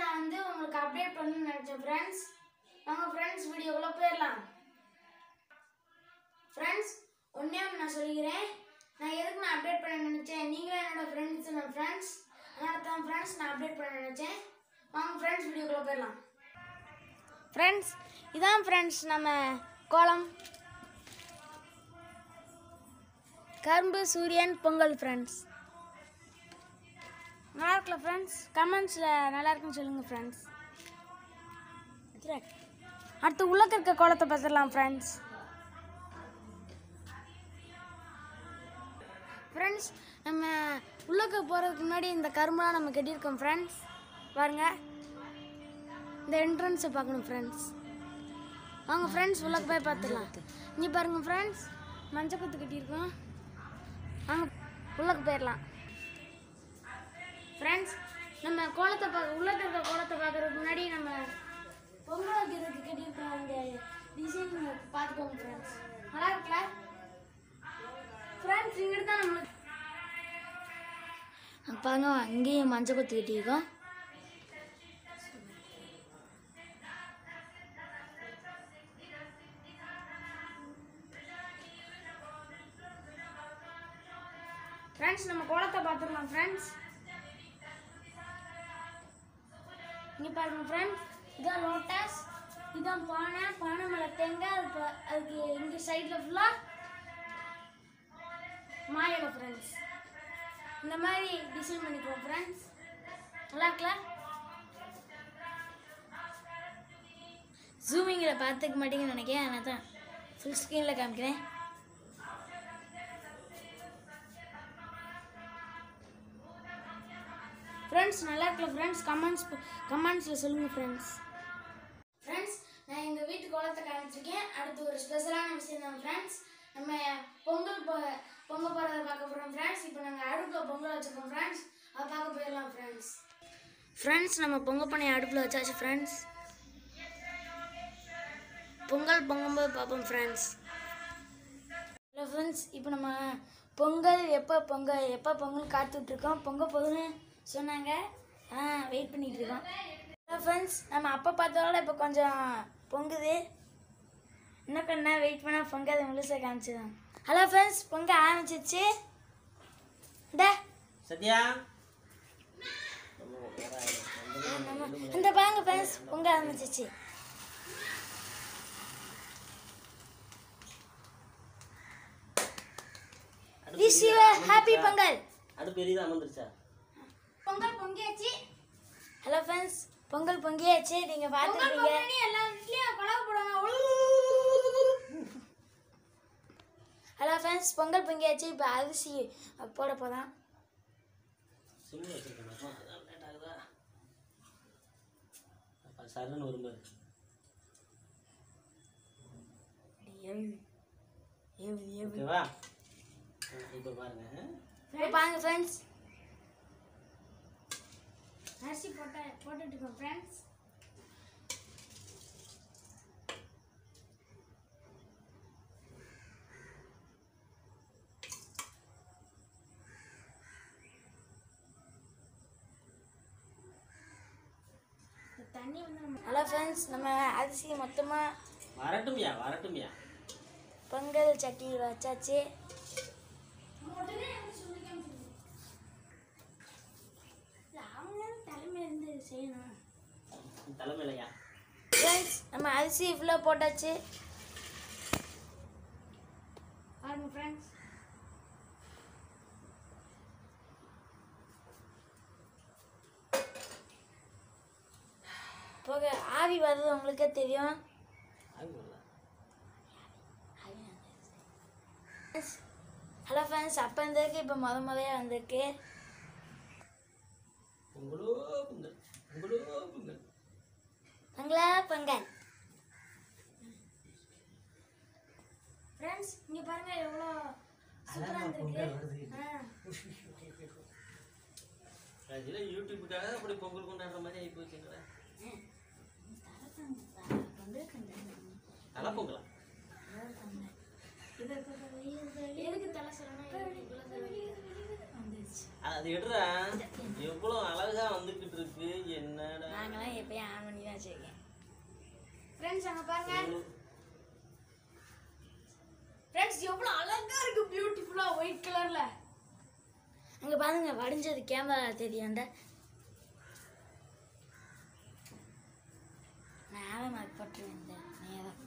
நான் வந்து உங்களுக்கு அப்டேட் பண்ணணும்னு நினச்சேன் ஃப்ரெண்ட்ஸ் வாங்க ஃப்ரெண்ட்ஸ் வீடியோக்குள்ளே போயிடலாம் ஃப்ரெண்ட்ஸ் ஒன்றே ஒன்று நான் சொல்லிக்கிறேன் நான் எதுக்கு நான் அப்டேட் பண்ண நினச்சேன் நீங்களும் என்னோட ஃப்ரெண்ட்ஸ் நான் ஃப்ரெண்ட்ஸ் அதனால தான் ஃப்ரெண்ட்ஸ் நான் அப்டேட் பண்ண நினச்சேன் வாங்க ஃப்ரெண்ட்ஸ் வீடியோக்குள்ளே போயிடலாம் ஃப்ரெண்ட்ஸ் இதான் ஃப்ரெண்ட்ஸ் நம்ம கோலம் கரும்பு சூரியன் பொங்கல் ஃப்ரெண்ட்ஸ் நல்லா இருக்குல்ல ஃப்ரெண்ட்ஸ் கமெண்ட்ஸில் நல்லா இருக்குன்னு சொல்லுங்கள் ஃப்ரெண்ட்ஸ் அடுத்து உள்ளக்க இருக்க கோலத்தை பார்த்துடலாம் ஃப்ரெண்ட்ஸ் ஃப்ரெண்ட்ஸ் நம்ம உள்ளக்க போகிறதுக்கு முன்னாடி இந்த கரும்புலாம் நம்ம கட்டியிருக்கோம் ஃப்ரெண்ட்ஸ் பாருங்க இந்த என்ட்ரன்ஸை பார்க்கணும் ஃப்ரெண்ட்ஸ் வாங்க ஃப்ரெண்ட்ஸ் உள்ளக்க போய் பார்த்துடலாம் இங்கே பாருங்க ஃப்ரெண்ட்ஸ் மஞ்சள் குத்து கட்டியிருக்கோம் வாங்க உள்ளக்க போயிடலாம் ஃப்ரெண்ட்ஸ் நம்ம கோலத்தை பார்க்க உள்ளக்க இருக்க கோலத்தை பார்க்கறதுக்கு முன்னாடி நம்ம பொங்கல் வைக்கிறதுக்கு கட்டியிருக்க அந்த டிசைன் பார்த்துக்கோங்க ஃப்ரெண்ட்ஸ் நல்லா இருக்குல்ல ஃப்ரெண்ட்ஸ் இங்கிட்டு தான் நம்மளுக்கு பாருங்க அங்கேயும் மஞ்சள் கொத்து கட்டியிருக்கோம் ஃப்ரெண்ட்ஸ் நம்ம கோலத்தை பார்த்துடலாம் ஃப்ரெண்ட்ஸ் இங்கே பாருங்க ஃப்ரெண்ட்ஸ் இதான் லோட்டஸ் இதான் பானை பானை மேலே தேங்காய் அது ப- அதுக்கு இங்கே சைடில் ஃபுல்லாக மாயலை ஃப்ரெண்ட்ஸ் இந்த மாதிரி டிசைன் பண்ணிக்குவோம் ஃப்ரெண்ட்ஸ் நல்லா இருக்குல்ல ஜூமிங்கில் பார்த்துக்க மாட்டேங்கன்னு நினைக்கிறேன் அதனால தான் ஃபுல் ஸ்க்ரீனில் காமிக்கிறேன் ஃப்ரெண்ட்ஸ் நல்லா இருக்குல்ல ஃப்ரெண்ட்ஸ் கமெண்ட்ஸ் கமெண்ட்ஸில் சொல்லுங்கள் ஃப்ரெண்ட்ஸ் ஃப்ரெண்ட்ஸ் நான் எங்கள் வீட்டு கோலத்தை காமிச்சிருக்கேன் அடுத்து ஒரு ஸ்பெஷலான விஷயம் தான் ஃப்ரெண்ட்ஸ் நம்ம பொங்கல் பொ பொங்கல் போகிறத பார்க்க போகிறோம் ஃப்ரெண்ட்ஸ் இப்போ நாங்கள் அடுப்பில் பொங்கல் வச்சுருக்கோம் ஃப்ரெண்ட்ஸ் அதை பார்க்க போயிடலாம் ஃப்ரெண்ட்ஸ் ஃப்ரெண்ட்ஸ் நம்ம பொங்கல் பண்ணி அடுப்பில் வச்சாச்சு ஃப்ரெண்ட்ஸ் பொங்கல் பொங்கும்போது பார்ப்போம் ஃப்ரெண்ட்ஸ் ஹலோ ஃப்ரெண்ட்ஸ் இப்போ நம்ம பொங்கல் எப்போ பொங்கல் எப்போ பொங்கல் காத்துட்ருக்கோம் பொங்கல் போகுதுன்னு சொன்னாங்க ஆ வெயிட் பண்ணிட்டு இருக்கோம் ஹலோ ஃப்ரெண்ட்ஸ் நம்ம அப்போ பார்த்ததோட இப்போ கொஞ்சம் பொங்குது இன்னும் கொஞ்ச நேரம் வெயிட் பண்ணால் பொங்கல் முழுசாக காமிச்சிடும் ஹலோ ஃப்ரெண்ட்ஸ் பொங்க ஆரம்பிச்சிச்சு இந்த சத்யா இந்த பாருங்க ஃப்ரெண்ட்ஸ் பொங்க ஆரம்பிச்சிச்சு விஷ் யூ ஹாப்பி பொங்கல் அடுப்பு எரியுதா அமர்ந்துருச்சா பொங்கல் பொங்கியாச்சு ஹலோ ஃப்ரெண்ட்ஸ் பொங்கல் பொங்கியாச்சு நீங்க பாத்துருக்கீங்க எல்லா வீட்லயும் கொலவு போடுவாங்க ஹலோ ஃப்ரெண்ட்ஸ் பொங்கல் பொங்கியாச்சு இப்போ அரிசி போட போதான் சிம்மில் வச்சுருக்கேன் அதான் லேட் ஆகுதா அப்போ சரன்னு வரும்பாரு ஓகேவா இப்போ பாருங்க இப்போ பாருங்க ஃப்ரெண்ட்ஸ் அரிசி போட்ட போட்டுட்டு இருக்கோம் ஃப்ரெண்ட்ஸ் தண்ணி வந்து நம்ம ஹலோ ஃப்ரெண்ட்ஸ் நம்ம அரிசி மொத்தமாக வரட்டும்யா வரட்டும்யா பொங்கல் சட்டி வச்சாச்சு தலைமையிலேருந்து செய்யணும் தலைமையிலையா ஃப்ரெண்ட்ஸ் நம்ம அரிசி ஃபுல்லாக போட்டாச்சு பாருங்க ஃப்ரெண்ட்ஸ் போக ஆவி வர்றது உங்களுக்கே தெரியும் ஹலோ ஃப்ரெண்ட்ஸ் அப்போ இருந்ததுக்கு இப்போ முத முதையா வந்திருக்கு பொங்கலோ பொங்கல் பொங்கலோ பொங்கல் பொங்கலா பொங்கல் ஃப்ரெண்ட்ஸ் இங்கே பாருங்க எவ்வளோ சூப்பராக இருந்திருக்கு ஆ கடைசியில் யூடியூப்புக்காக அப்படி பொங்கல் கொண்டாடுற மாதிரி ஆகி போச்சுங்களா தலை பொங்கலா எதுக்கு தலை சொல்லணும் அது எடுறா எவ்வளோ அழகா வந்துகிட்டு இருக்கு என்னடா நாங்களாம் வச்சிருக்கேன் ஃப்ரெண்ட்ஸ் அங்கே பாருங்க ஃப்ரெண்ட்ஸ் எவ்வளோ அழகா இருக்கு பியூட்டிஃபுல்லாக ஒயிட் கலர்ல அங்கே பாருங்க வடிஞ்சது கேமரா தெரியும் அந்த நான் மார்க் போட்டுருவேன் இந்த நேரம்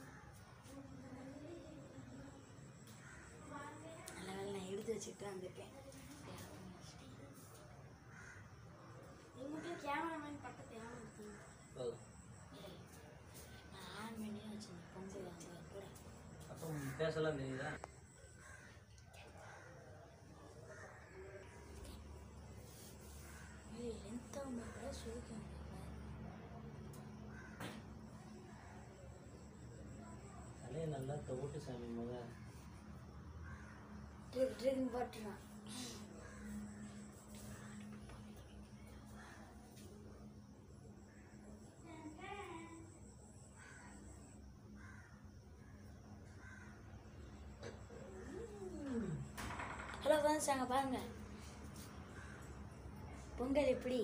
நல்ல வேலை நான் எடுத்து வச்சுட்டு வந்திருக்கேன் உங்களுக்கு கேமராமேன் பக்கத்து ஏமாத்தீங்க போதும். நான் ஆன் பண்ணி வச்சிருந்தேன் பொங்கல் வந்து கூட அப்போ பேசலாம் தெரியுதா ஏய் லென்த்தாக கூட சுருக்கம் அதே நல்லா தொகுட்டு சாமி முத ட்ரிக் ட்ரிக் போட்டுருவான் ஹலோ ஃப்ரெண்ட்ஸ் அங்கே பாருங்க பொங்கல் எப்படி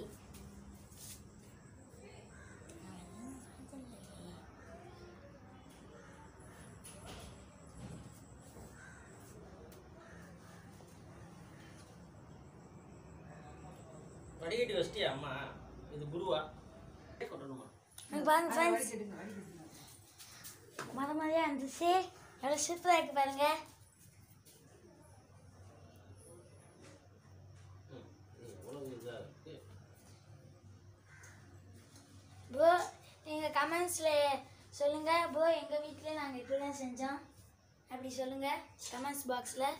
வடிகட்டி வச்சிட்டியா அம்மா இது குருவா கொட்டணுமா அங்கே பாருங்க ஃப்ரெண்ட்ஸ் மத மாதிரியா இருந்துச்சு எவ்வளோ சூப்பராக இருக்கு பாருங்க ம், இது எவ்வளவு இதாக இருக்கு ப்ரோ நீங்கள் கமெண்ட்ஸில் சொல்லுங்கள் ப்ரோ எங்கள் வீட்டில் நாங்கள் இப்படி தான் செஞ்சோம் அப்படி சொல்லுங்கள் கமெண்ட்ஸ் பாக்ஸில்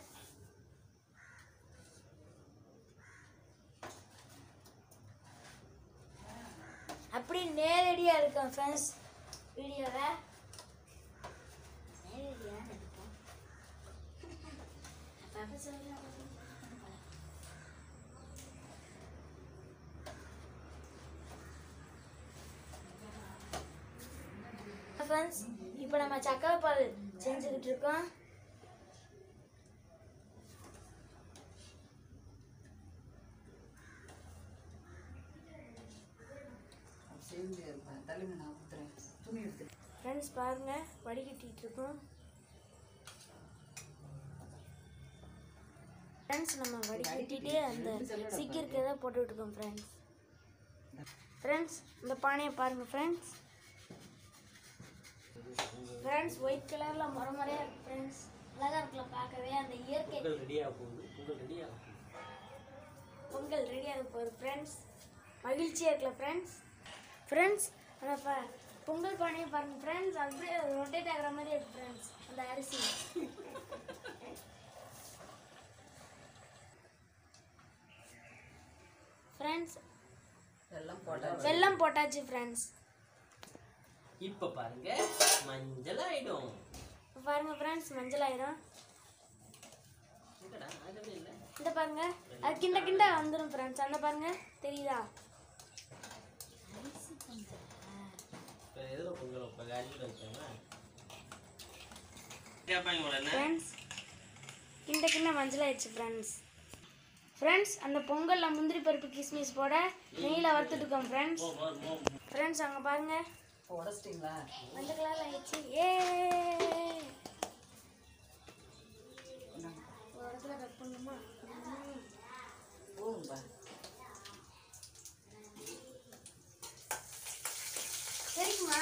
அப்படி நேரடியாக இருக்கும் ஃப்ரெண்ட்ஸ் வீடியோவை நேரடியாக இருக்கும் அப்பப்போ சொல்லலாம் ஃப்ரெண்ட்ஸ் இப்போ நம்ம சக்கரை பால் செஞ்சுக்கிட்டு இருக்கோம் சேர்ந்து இருப்பேன் தலைமை நான் ஊத்துறேன் துணி எடுத்து ஃப்ரெண்ட்ஸ் பாருங்க வடிகட்டிட்டு இருக்கோம் ஃப்ரெண்ட்ஸ் நம்ம வடிகட்டிட்டு அந்த சீக்கிரத்தை போட்டுட்டு இருக்கோம் ஃப்ரெண்ட்ஸ் ஃப்ரெண்ட்ஸ் இந்த பானையை பாருங்க ஃப்ரெண்ட்ஸ் ஃப்ரெண்ட்ஸ் ஒயிட் கலர்ல முறை முறையா இருக்கு ஃப்ரெண்ட்ஸ் அழகா இருக்குல்ல பார்க்கவே அந்த இயற்கை பொங்கல் ரெடியாக போகுது பொங்கல் ரெடியாக பொங்கல் ரெடியாக போகுது ஃப்ரெண்ட்ஸ் மகிழ்ச்சியாக இருக்குல்ல ஃப்ரெண்ட்ஸ் ஃப்ரெண்ட்ஸ் அந்த ப- பொங்கல் பானையை பாருங்க ஃப்ரெண்ட்ஸ் அப்படியே ரொட்டேட் ஆகுற மாதிரி இருக்கு ஃப்ரெண்ட்ஸ் அந்த அரிசி ஃப்ரெண்ட்ஸ் எல்லாம் போட்டாச்சு வெல்லம் போட்டாச்சு ஃப்ரெண்ட்ஸ் இப்போ பாருங்க மஞ்சள் ஆயிடும் பாருங்க ஃப்ரெண்ட்ஸ் மஞ்சள் ஆயிரும் எங்கடா ஆகவே இல்லை இந்த பாருங்க அது கிண்ட கிண்ட வந்துடும் ஃப்ரெண்ட்ஸ் அந்த பாருங்க தெரியுதா இப்போ எதில் பொங்கல் வைப்பாங்க அரிசியில் வைக்காம கேட்பாங்க போல என்ன ஃப்ரெண்ட்ஸ் கிண்ட கிண்ட மஞ்சள் ஆயிடுச்சு ஃப்ரெண்ட்ஸ் ஃப்ரெண்ட்ஸ் அந்த பொங்கலில் முந்திரி பருப்பு கிஸ்மிஸ் போட நெய்யில் வறுத்துட்டு இருக்கோம் ஃப்ரெண்ட்ஸ் மோ மோ மோ ஃப்ரெண்ட்ஸ் அங்கே பாருங்க இப்போ உடச்சிட்டிங்களா மஞ்சள் கலரில் ஆயிடுச்சு ஏ ஒரு இடத்துல கட் பண்ணுமா போகும்பா சரிக்குமா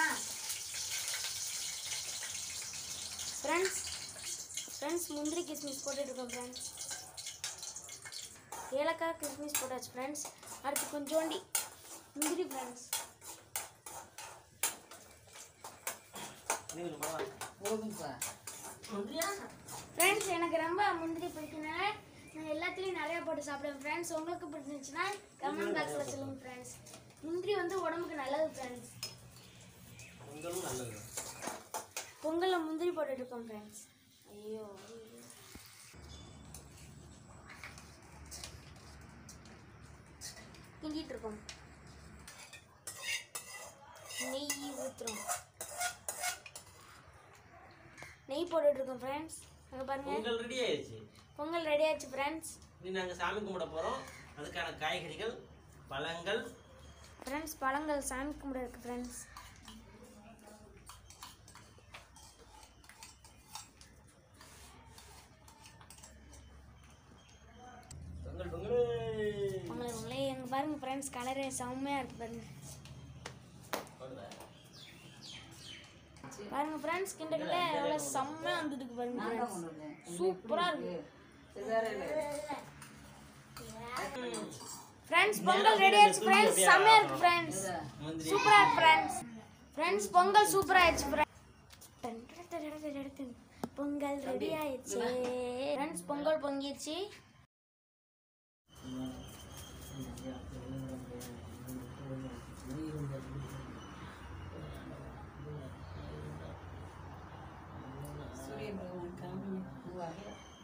ஃப்ரெண்ட்ஸ் ஃப்ரெண்ட்ஸ் முந்திரி கிஸ்மிஸ் போட்டுட்டு இருக்கோம் ஃப்ரெண்ட்ஸ் ஏலக்காய் கிஸ்மிஸ் போட்டாச்சு ஃப்ரெண்ட்ஸ் அடுத்து கொஞ்சோண்டி முந்திரி ஃப்ரெண்ட்ஸ் நீ கொஞ்சம் பரவாயில்ல போதும்பா முந்திரியா ஃப்ரெண்ட்ஸ் எனக்கு ரொம்ப முந்திரி பிடிக்கிறனால நான் எல்லாத்துலேயும் நிறையா போட்டு சாப்பிடுவேன் ஃப்ரெண்ட்ஸ் உங்களுக்கு பிடிச்சிருந்துச்சுன்னா கமெண்ட் பாக்ஸில் சொல்லுங்கள் ஃப்ரெண்ட்ஸ் முந்திரி வந்து உடம்புக்கு நல்லது ஃப்ரெண்ட்ஸ் பொங்கலும் நல்லது பொங்கலில் முந்திரி போட்டுட்டு இருக்கோம் ஃப்ரெண்ட்ஸ் ஐயோ கிண்டிட்டு இருக்கோம் நெய் ஊற்றுறோம் நெய் போட்டுட்டு இருக்கோம் ஃப்ரெண்ட்ஸ் அங்கே பாருங்க பொங்கல் ரெடி ஆயிடுச்சு பொங்கல் ரெடி ஆயிடுச்சு ஃப்ரெண்ட்ஸ் இனி நாங்கள் சாமி கும்பிட போகிறோம் அதுக்கான காய்கறிகள் பழங்கள் ஃப்ரெண்ட்ஸ் பழங்கள் சாமி கும்பிட இருக்கு ஃப்ரெண்ட்ஸ் ஃப்ரெண்ட்ஸ் கலரே செம்மையாக இருக்கு பாருங்க பாருங்க ஃப்ரெண்ட்ஸ் கிண்டக்கிட்ட எவ்வளோ செம்மையாக வந்ததுக்கு பாருங்க நான் தான் friends. கொண்டு வந்தேன் சூப்பரா இருக்கு சரி வேற இல்லை ஃப்ரெண்ட்ஸ் பொங்கல் ரெடி ஆயிடுச்சு ஃப்ரெண்ட்ஸ் செம்மையாக இருக்கு ஃப்ரெண்ட்ஸ் சூப்பராக இருக்கு ஃப்ரெண்ட்ஸ் ஃப்ரெண்ட்ஸ் பொங்கல் சூப்பராக ஆயிடுச்சு ஃப்ரெண்ட்ஸ் பொங்கல் ரெடி ஆயிடுச்சு ஃப்ரெண்ட்ஸ் பொங்கல் பொங்கிடுச்சு சூரிய பகவான் காமி பூவாக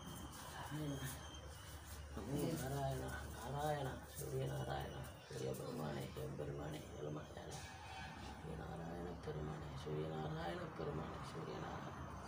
நாராயண நாராயண சூரிய நாராயண சூரிய பெருமானே எம்பெருமானே எலுமாயானே சூரிய நாராயண பெருமானே சூரிய நாராயண பெருமானே சூரிய நாராயண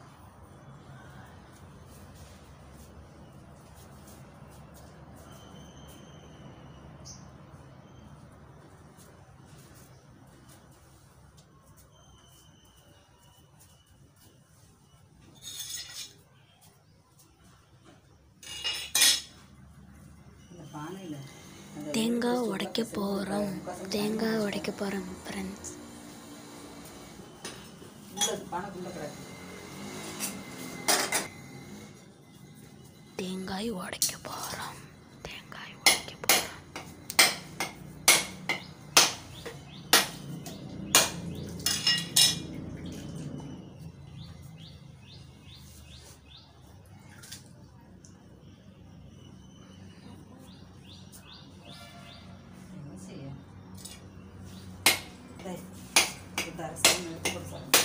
இந்த பானையில் தேங்காய் உடைக்க போகிறோம் தேங்காய் உடைக்க போகிறோம் ஃப்ரெண்ட்ஸ் உள்ள பானைக்குள்ளே கிடக்கு தேங்காய் உடைக்க போகிறோம் தேங்காய் உடைக்க போகிறோம் என்ன செய்ய டேய், இந்த அரசாங்கம் எடுத்து கொடுத்தாங்க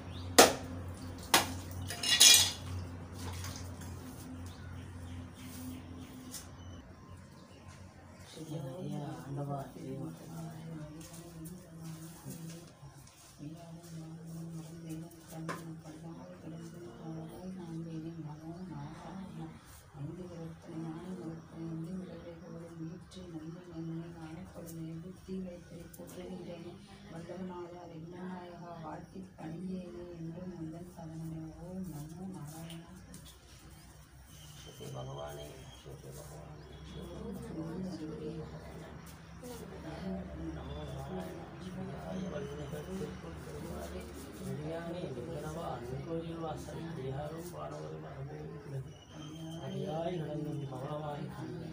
ஐயா ஆண்டவா தெய்வம் வாழ்த்தி பணிந்தேனே என்றும் முதல் சதனமே ஓம் நமோ நாராயணா சூரிய பகவானே சூரிய பகவானே சூரிய நமோ நாராயண சூரியாய வல்லினகத்திற்குள் பெருமாளே விஞ்ஞானி விஞ்ஞனவா அன்போரில் வாசல் அடியாரும் பாடவரும் அனுபவிக்கிறது அடியாய் நடந்தும் பவளவாய் கண்ணே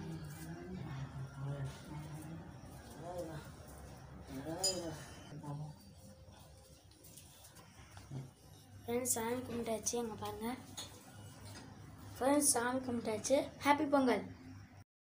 ஃப்ரெண்ட்ஸ் சாமி கும்பிட்டாச்சு அங்கே பாருங்கள் ஃப்ரெண்ட்ஸ் சாமி கும்பிட்டாச்சு ஹாப்பி பொங்கல்